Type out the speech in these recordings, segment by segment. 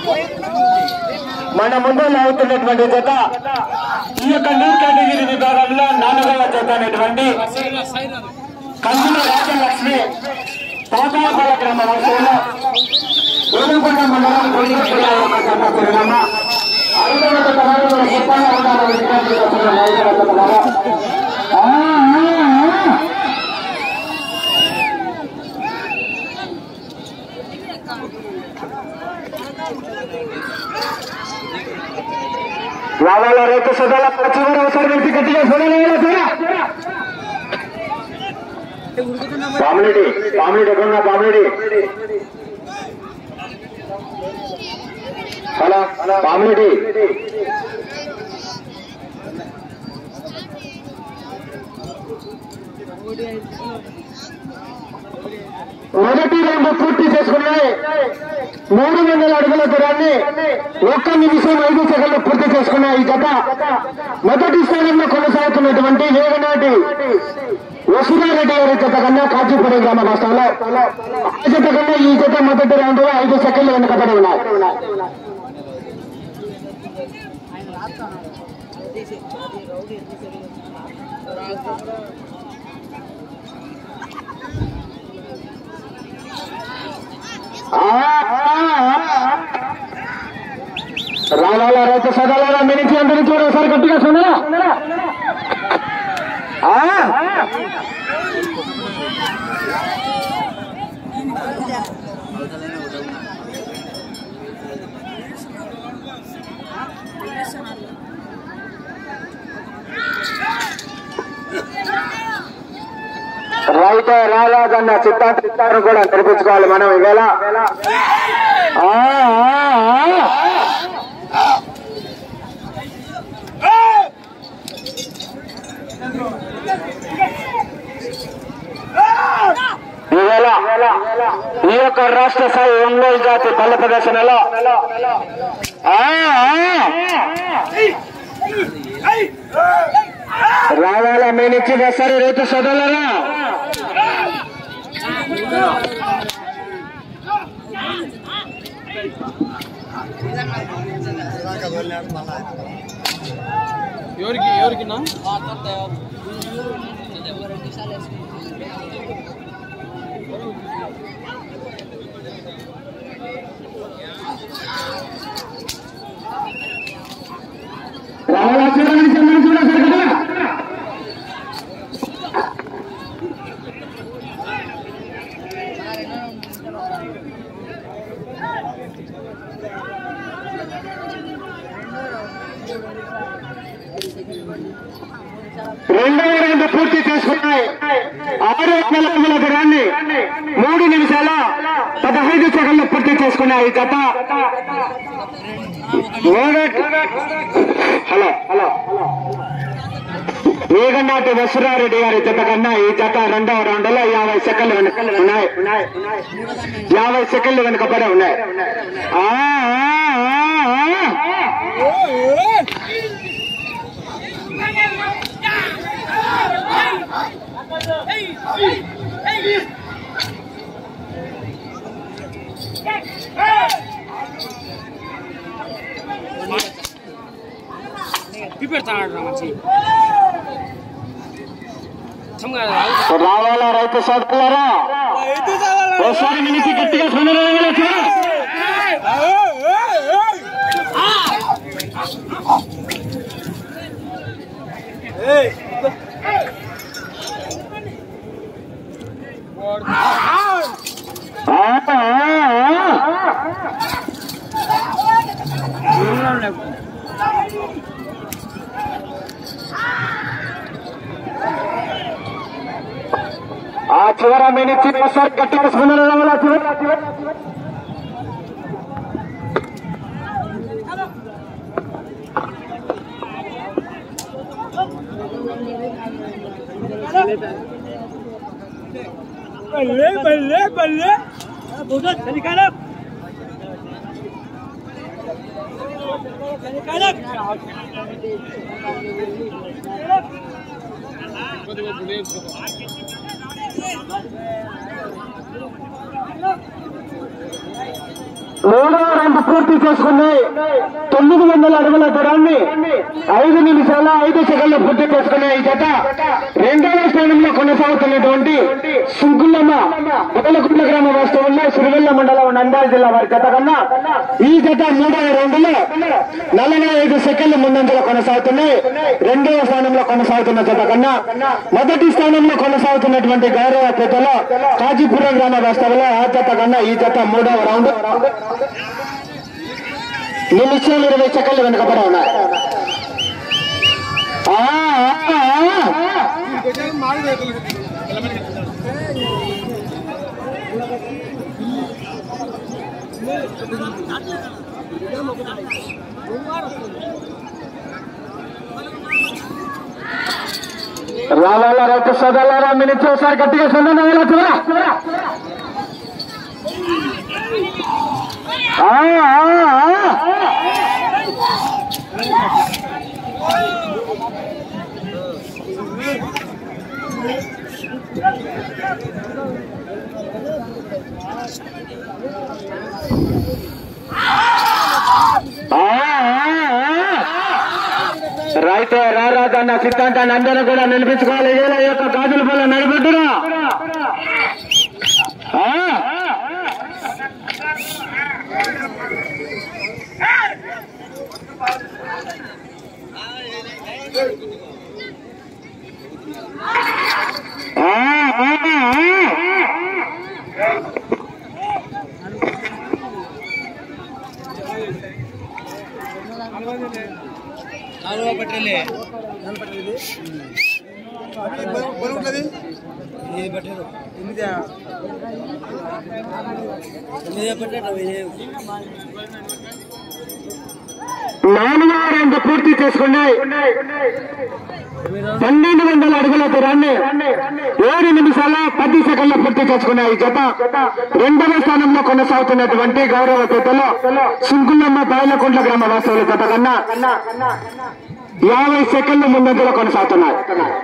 మన ముందు అవుతున్నటువంటి జత ఈ యొక్క న్యూ కేటగిరీ విభాగంలో నాలుగవ జత అనేటువంటి కందుల రాజలక్ష్మి పాతాపాల గ్రామ వాసులు ఏనుగుంట మండలం గుండెపల్లి యొక్క జత పరిణామ ఐదవ జత వారు గొప్పగా ఉండాలని విజ్ఞప్తి చేస్తున్న నాయకుల జతలారా. ఆ, ఆ, ఆ. రావాల రైతు సదాల చివరి ఒకసారి వ్యక్తి గట్టిగా చూడాలి పాములేడి పాములేడి ఎక్కడున్నా పాములేడి హలో పాములేడి మొదటి రెండు పూర్తి చేసుకున్నాయి మూడు వందల అడుగుల దూరాన్ని ఒక్క నిమిషం ఐదు సెకండ్లు పూర్తి చేసుకున్న ఈ జత మొదటి స్థానంలో కొనసాగుతున్నటువంటి వేగనాటి వసుధారెడ్డి గారి జత కన్నా కాచిపూడి గ్రామ రాష్ట్రంలో ఆ జత కన్నా ఈ జత మొదటి రౌండ్ లో ఐదు సెకండ్లు వెనుకబడి ఉన్నాయి ఆ, ఆ, ఆ. రావాలా రైతు సదాలా మినిచి అందరి చూడ ఒకసారి గట్టిగా సున్నా రైతు రాలేదన్న చిత్తా చిత్తాన్ని కూడా తెరిపించుకోవాలి మనం ఇవేళ ఆ, ఆ, ఆ. ఈవేళ ఈ యొక్క రాష్ట్ర స్థాయి ఒంగోలు జాతి బల ప్రదర్శనలో ఆ, ఆ. రావాలా మేనిచ్చి వేస్తారు రైతు సోదరులరా ఎవరికి ఎవరికి నా రావాలా చూడండి చూడండి చూడండి కదా రెండవ రౌండ్ పూర్తి చేసుకున్నాయి ఆరు వందల అడుగుల దూరాన్ని మూడు నిమిషాల పదహైదు సెకండ్లు పూర్తి చేసుకున్నాయి గత హలో హలో వేగనాటి వసురారెడ్డి గారి జత కన్నా ఈ జత రెండవ రౌండ్ లో యాభై సెకండ్లు వెనుక ఉన్నాయి యాభై సెకండ్లు వెనుకబడి ఉన్నాయి ఆ, ఆ, ఆ, ఆ. పెడతాడు మంచి రావాలా రైతు సోదరులారా ఒకసారి మినిసి గట్టిగా సుందరంగా చూడ ఆ, ఆ, ఆ. ఆ చివర మినిచి ఒకసారి గట్టిగా సుందరం రావాలా చివర బల్లే బల్లే బల్లే బుగత్ సరికాలం సరికాలం మూడవ రౌండ్ రౌండ్ పూర్తి చేసుకున్నాయి తొమ్మిది వందల అడుగుల దూరాన్ని ఐదు నిమిషాల ఐదు సెకండ్లు పూర్తి చేసుకునే ఈ జత రెండవ స్థానంలో కొనసాగుతున్నటువంటి సుంకుల్లమ్మ బొదలకుంట గ్రామ వాస్తవంలో సిరివెల్ల మండలం నంద్యాల జిల్లా వారి జత కన్నా ఈ జత మూడవ రౌండ్లో నలభై ఐదు సెకండ్ల ముందంజలో కొనసాగుతున్నాయి రెండవ స్థానంలో కొనసాగుతున్న జత కన్నా మొదటి స్థానంలో కొనసాగుతున్నటువంటి గౌరవ పెద్దలో కాజీపురం గ్రామ వాస్తవంలో ఆ జత కన్నా ఈ జత మూడవ రౌండ్ నిమిషాలు ఇరవై సెకండ్లు వెనుకబడి ఉన్నాయి ఆ, ఆ, ఆ. రావాలా రైతు సోదరులారా మీ నుంచి ఒకసారి గట్టిగా సందర్భం చూడరా ఆ, ఆ, ఆ. ఆ, ఆ, ఆ. రైతే రారాజన్న సిద్ధాంతాన్ని అందరూ కూడా నిలిపించుకోవాలి ఏల యొక్క గాజుల పల్ల నడిపెట్టురా ఆ? ఆ, ఆ, ఆ. నాలుగు రెండు పూర్తి చేసుకున్నాయి పన్నెండు వందల అడుగుల దూరాన్ని ఏడు నిమిషాల పది సెకండ్ల పూర్తి చేసుకున్నాయి ఈ జత రెండవ స్థానంలో కొనసాగుతున్నటువంటి గౌరవ పెద్దలు సుంకులమ్మ బాయిలకుంట్ల గ్రామ వాస్తవుల జత కన్నా యాభై సెకండ్ల ముందంజలో కొనసాగుతున్నాయి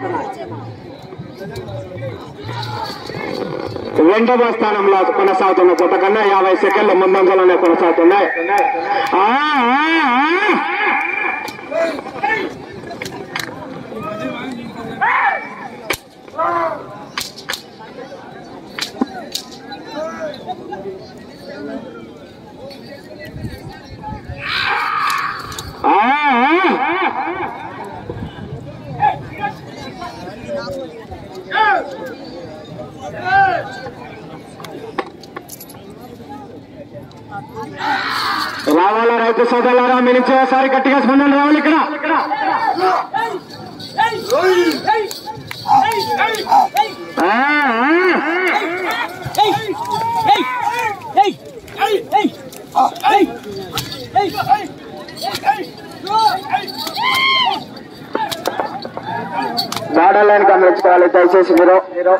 రెండవ స్థానంలో కొనసాగుతున్న జత కన్నా యాభై సెకండ్ల ముందంజలోనే కొనసాగుతున్నాయి ఆ, ఆ, ఆ. ఆ, ఆ. రావాలా రైతు సోదరులారా మీ నుంచి ఒకసారి గట్టిగా స్పందన రావాలి ఇక్కడ ఆ, ఆ. దాడాలని గమనించుకోవాలి దయచేసి మీరు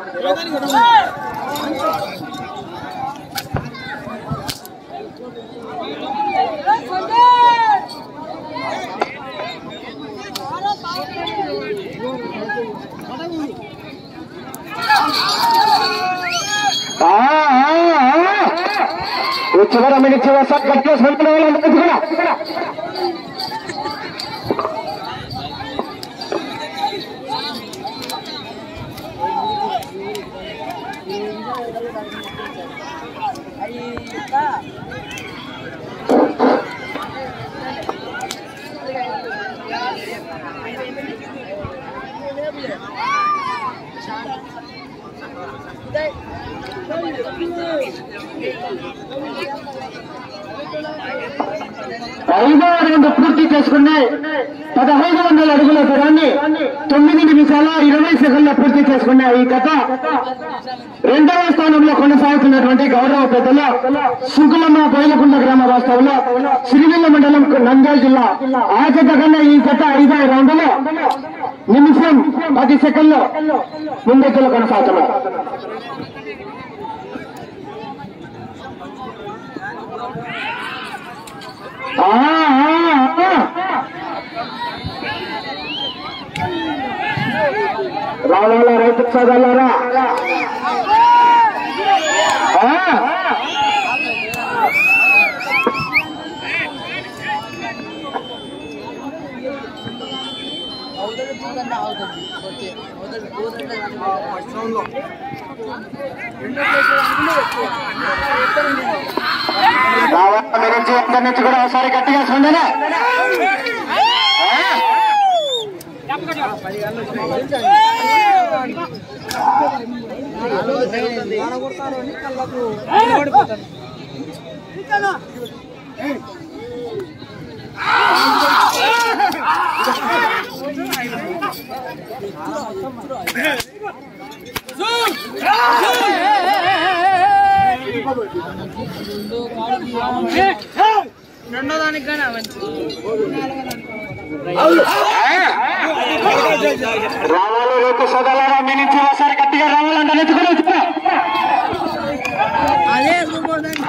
ఆ, ఆ, ఆ. ఈ చివర మీ నుంచి ఒకసారి గట్టిగా స్పందన రావాలి కూడా ఐదో రెండు పూర్తి చేసుకున్నాయి పదహైదు వందల అడుగుల దూరాన్ని తొమ్మిది నిమిషాల ఇరవై సెకండ్ల పూర్తి చేసుకున్నాయి ఈ కథ రెండవ స్థానంలో కొనసాగుతున్నటువంటి గౌరవ పెద్దల సుంకులమ్మ బయలకుండ గ్రామ వాస్తవంలో సిరివెల్ల మండలం నంద్యాల జిల్లా ఆ జత కన్నా ఈ జత ఐదో రౌండ్లో నిమిషం పది సెకండ్లు ముందెత్తులో కొనసాగుతున్నారు ఆ, ఆ, ఆ. రావాలా రైతు సోదరులారా ఆ. రావాలి మీరు నుంచి అందరి నుంచి కూడా ఒకసారి గట్టిగా స్పందన రెండో దానికి కానీ మంచి రావాలి రేపు సోదరులారా మీ నుంచి ఒకసారి గట్టిగా రావాలంటే నుంచి కూడా వచ్చా అదే సూపర్ దానికి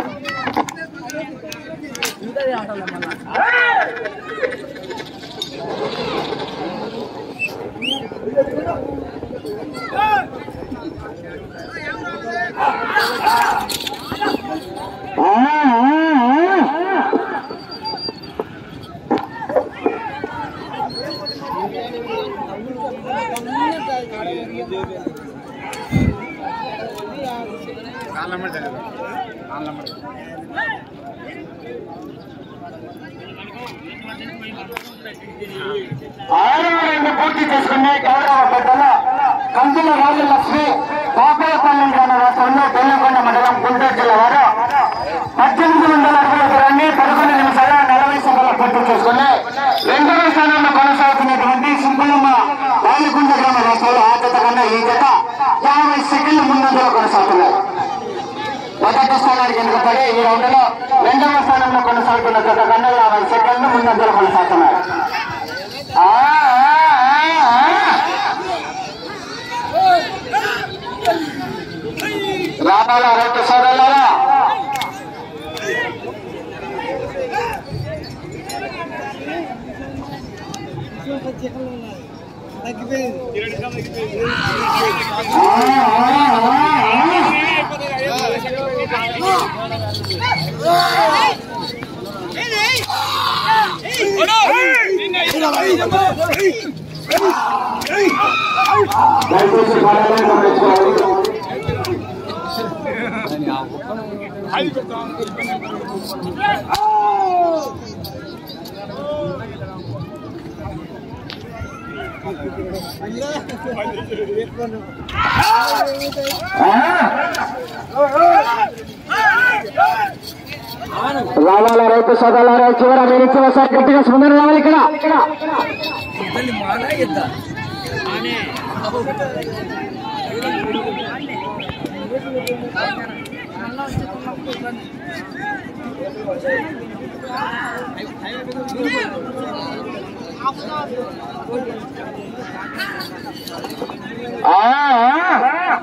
ఆరవ రెండు పూర్తి చేసుకునే గౌరవ పెద్దల కందుల రాజలక్ష్మి పాపలపల్లి గ్రామ వాసంలో తెల్లకొండ మండలం గుంటూరు జిల్లా వారు పద్దెనిమిది వందల అరవై ఒకరాన్ని పదకొండు నిమిషాల నలభై సెకండ్ల పూర్తి చేసుకుని రెండవ స్థానంలో కొనసాగుతున్నటువంటి సుంకులమ్మ వాలిగుండ గ్రామ వాసంలో ఆ జత కన్నా ఈ జత యాభై సెకండ్ల ముందంజలో కొనసాగుతున్నాయి మొదటి స్థానానికి ఎన్నుకపడి ఈ రౌండ్ లో రెండవ స్థానంలో కొనసాగుతున్న జత కన్నా యాభై సెకండ్లు ముందంజలో కొనసాగుతున్నాయి ఆ, ఆ, ఆ, ఆ. రావాలా రెండు సోదరులారా ఆ, ఆ, ఆ, ఆ. దయచేసి పాడాలని గమనించుకోవాలి రావాల రైతు సోదరులారా చివర మీరు ఇచ్చి ఒకసారి గట్టిగా స్పందన రావాలి ఇక్కడ ఆ, ఆ.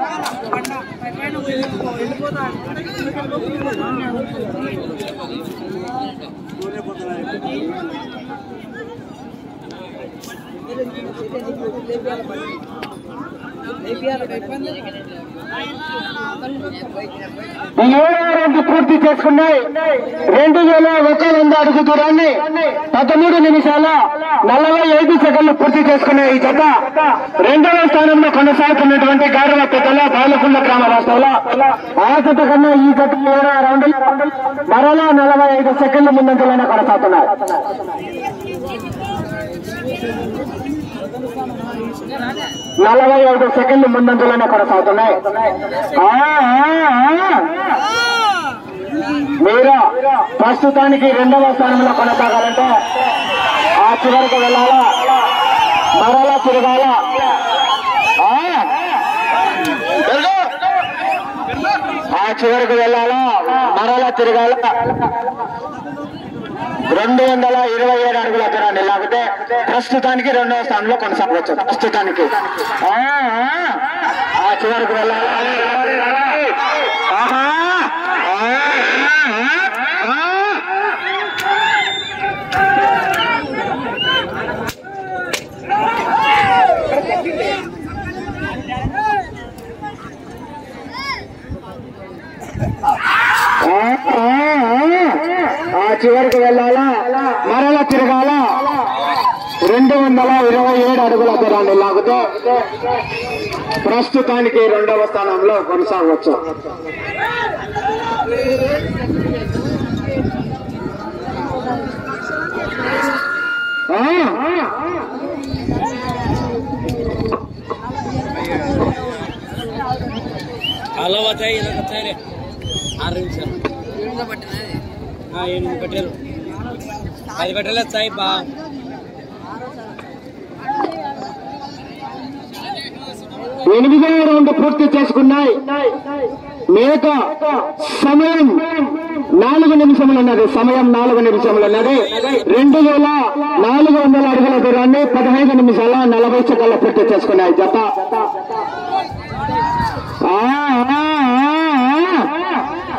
ఈ ఏడవ రెండు పూర్తి చేసుకున్నాయి రెండు వేల ఒక వంద అడుగు దూరాన్ని పదమూడు నిమిషాల నలభై ఐదు సెకండ్లు పూర్తి చేసుకునే ఈ జత రెండవ స్థానంలో కొనసాగుతున్నటువంటి గౌరవ పెద్దల బాలకుండ గ్రామ రాష్ట్రంలో ఆ జత కన్నా ఈ జత ఏడవ రౌండ్ మరలా నలభై ఐదు సెకండ్ల ముందంజలోనే కొనసాగుతున్నారు నలభై ఐదు సెకండ్లు ముందంజలోనే కొనసాగుతున్నాయి ఆ, ఆ, ఆ. మీరు ప్రస్తుతానికి రెండవ స్థానంలో కొనసాగాలంటే ఆ చివరికి వెళ్ళాలా మరలా తిరగాల ఆ? వెళ్ళు. ఆ చివరికి వెళ్ళాలా మరలా తిరగాల రెండు వందల ఇరవై ఏడు అడుగుల దూరాన్ని లాగితే ప్రస్తుతానికి రెండవ స్థానంలో కొనసాగవచ్చు ప్రస్తుతానికి ఆ, ఆ. ఆ చివరికి వెళ్ళాలా ఆహా ఆ, ఆ, ఆ. ఆ చివరికి వెళ్ళాలా మరలా తిరగాల రెండు వందల ఇరవై ఏడు అడుగుల దూరాన్ని లాగితే ప్రస్తుతానికి రెండవ స్థానంలో కొనసాగవచ్చు అలా వచ్చాయి ఇలా వచ్చాయి ఆరు నిమిషాలు ఆ, ఎనిమిది పెట్టారు పది పెట్టలు వచ్చాయి బా ఎనిమిదో రౌండ్ పూర్తి చేసుకున్నాయి మేక సమయం నాలుగు నిమిషములు ఉన్నది సమయం నాలుగు నిమిషములు ఉన్నది రెండు వేల నాలుగు వందల అడుగుల దూరాన్ని పదహైదు నిమిషాల నలభై సెకండ్ల పూర్తి చేసుకున్నాయి జత ఆ, ఆ, ఆ, ఆ.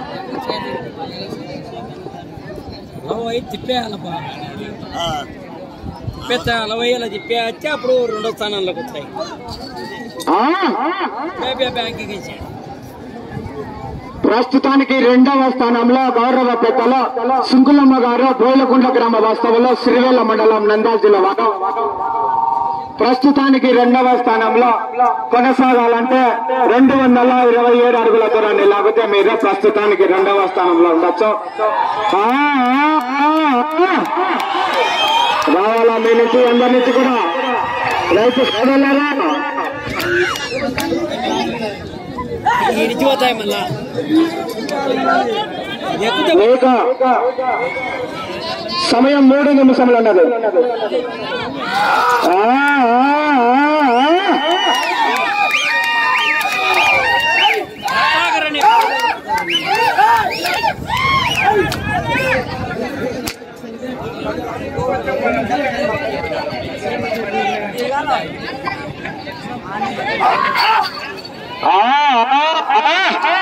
అలవై తిప్పేయాలబ్బా తిప్పేస్తా అలవై అలా తిప్పే వచ్చి అప్పుడు రెండో స్థానంలోకి వచ్చాయి ఆ. బేబీ బ్యాంకింగ్ ఇచ్చాడు ప్రస్తుతానికి రెండవ స్థానంలో గౌరవ పెద్దలు సుంకులమ్మ గారు బోయలకుండ గ్రామ వాస్తవంలో సిరివేల మండలం నంద్యాల జిల్లా వారు ప్రస్తుతానికి రెండవ స్థానంలో కొనసాగాలంటే రెండు వందల ఇరవై ఏడు అడుగుల దూరాన్ని లాగితే మీరు ప్రస్తుతానికి రెండవ స్థానంలో ఉండొచ్చు ఆ, ఆ, ఆ, ఆ. రావాలా మీ నుంచి అందరి నుంచి కూడా రైతు సోదరులారా ఇడిచి పోతాయి మళ్ళా ఎక్కుతే లేక సమయం మూడు నిమిషములు ఉన్నది ఆ, ఆ, ఆ, ఆ. ఆగరని. ఆ, ఆ, ఆ.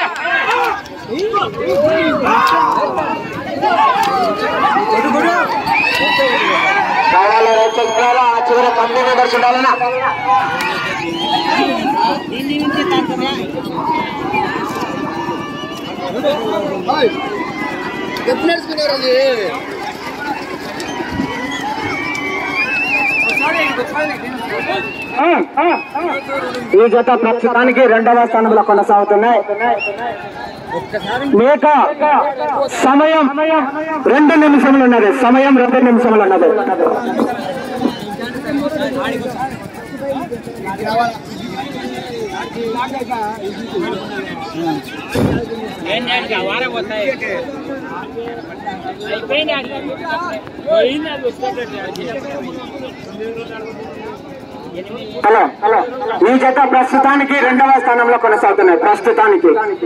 కావాలా రైతు సోదరులారా, ఆ చివర కంపెనీ దర్శనం ఉండాలనా ఎప్పుడు నేర్చుకున్నారు అది ఈ జత ప్రస్తుతానికి రెండవ స్థానంలో కొనసాగుతున్నాయి మేక సమయం రెండు నిమిషములు ఉన్నది సమయం రెండు నిమిషములు ఉన్నది ఏం చేయాలి? ఆ వారం పోతాయి అయిపోయింది అది. పోయింది అది వస్తుంది. హలో హలో ఈ జత ప్రస్తుతానికి రెండవ స్థానంలో కొనసాగుతున్నాయి ప్రస్తుతానికి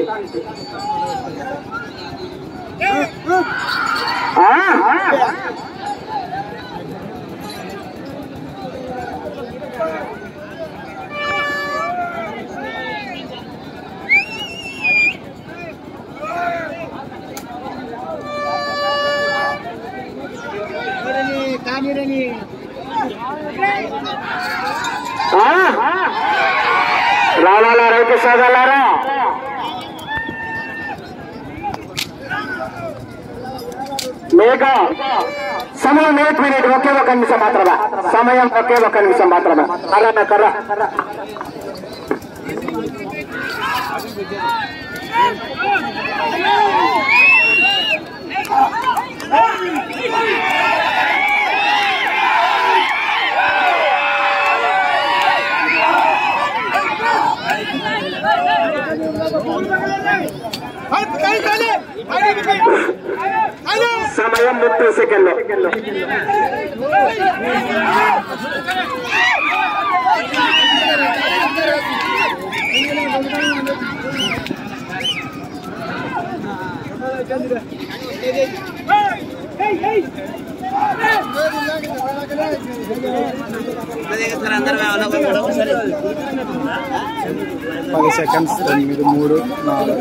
ఆ? ఆ? రావాలా రైతు సోదరులారా మేక సమయం ఎయిట్ మినిట్ ఒకే ఒక నిమిషం మాత్రమే సమయం ఒకే ఒక నిమిషం మాత్రమే కర్ర కర్ర సమయం ముప్పై సెకండ్లు పది సెకండ్స్ తొమ్మిది మూడు నాలుగు